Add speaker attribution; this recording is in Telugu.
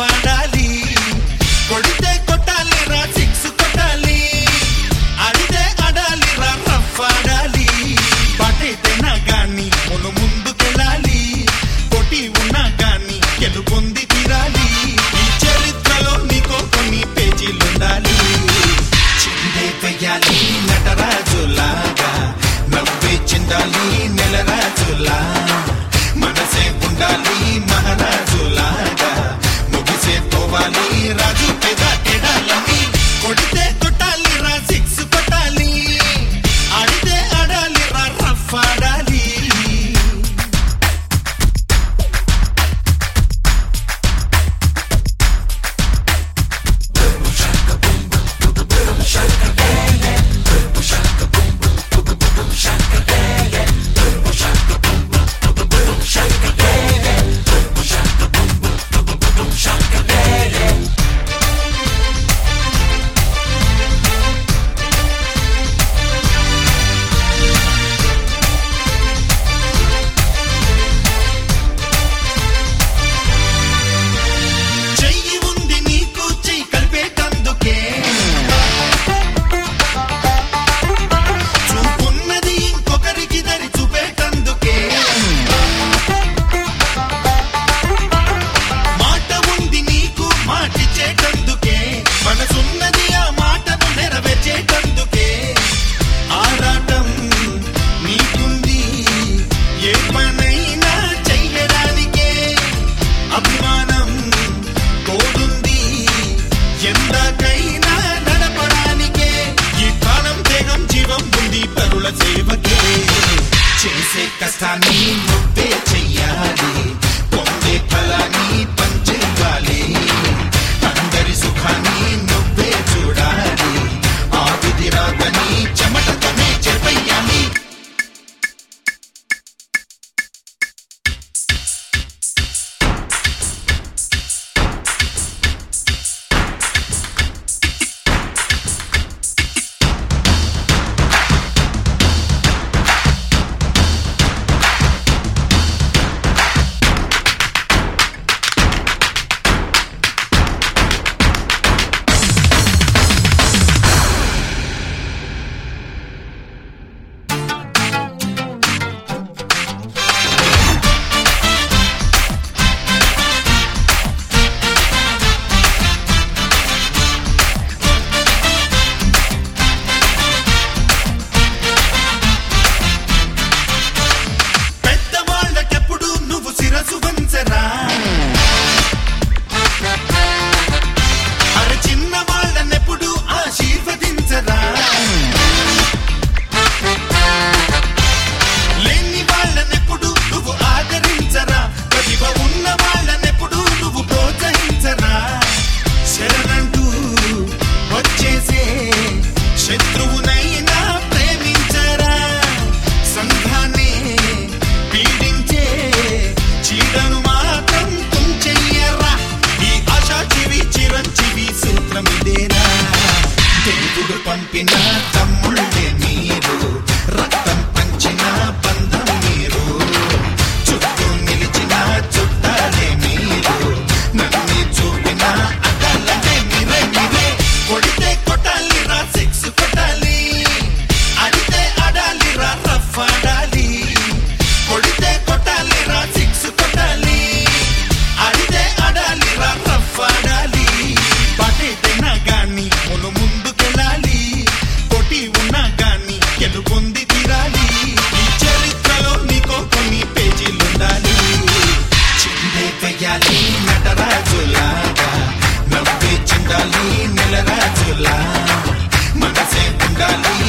Speaker 1: ఆడాలి కొడితే కొట్టాలి రా సిక్స్ కొట్టాలి అడితే ఆడాలి రా రఫ్ ఆడాలి పటైతేనా గాని మును ముందుకెళ్ళాలి కొట్టి ఉన్నా గాని గెలుపొంది తీరాలి ఈ చరిత్రలో నీకో కొన్ని పేజీలుండాలి చిందే వెయ్యాలి నటరాజులాగా నవ్వే చిందాలి నెలరాజులా మనసే ఉండాలి మహారాజులాగా ముగిసే పోవాలి రాజు పెద ఎడాలని కొడితే కొట్టాలి రా సిక్స్ కొట్టాలి ఆడితే ఆడాలి రా రఫ్ ఆడాలి చెయ్యి ఉంది నీకు చెయ్యి కలిపేటందుకే చూపున్నది ఇంకొకరికి దరి చూపేటందుకే మాట ఉంది నీకు మాటిచ్చేటందుకే మనసున్నది ఆ మాటను నెరవేర్చేటందుకే ఆరాటం నీకుంది ఏ పనైనా చెయ్యడానికే అభిమానం తోడుంది ఎందాకైనా నడపడానికే ఈ ప్రాణం దేహం జీవం ఉంది పరుల సేవకే చేసే కష్టాన్ని నువ్వే చెయ్యాలి పొందే ఫలాన్ని పంచేయాలి అందరి సుఖాన్ని నువ్వే చూడాలి ఆ విధి రాదని చెమటతోనే చెప్పయ్యాలి పెద్దవాళ్ళకెప్పుడు నువ్వు శిరసు వంచరా అరే చిన్న వాళ్ళనెప్పుడు ఆశీర్వదించరా లేని వాళ్ళనెప్పుడు నువ్వు ఆదరించరా ప్రతిభ ఉన్న వాళ్ళనెప్పుడు నువ్వు ప్రోత్సహించరా శరణంటూ వచ్చేసే శత్రువునైనా ప్రేమించరా సంఘాన్ని పీడించే చీడను మాత్రం తుంచెయ్యరా ఈ ఆశా జీవి చిరంజీవి సూత్రం ఇదేనా దేవుడు పంపిన తమ్ముళ్ళే మీరు రక్తం పంచిన బంధం మీరు చుట్టూ నిలిచిన చుట్టాలే మీరు నన్ను చూపిన అడ్డాలంటే మీరే మీరే కొడితే కొట్టాలి రా సిక్స్ కొట్టాలి అడితే ఆడాలి రా రఫ్ ఆడాలి కొడితే కొట్టాలి రా సిక్స్ కొట్టాలి అడితే ఆడాలి రా రఫ్ ఆడాలి పటైతేనా గాని మును ముందుకెళ్ళాలి కొట్టి ఉన్నా గాని గెలుపొంది తీరాలి ఈ చరిత్రలో నీకో కొన్ని పేజీలుండాలి చిందే వెయ్యాలి నటరాజులాగా నవ్వే చిండాలి నెలరాజులా మనసే ఉండాలి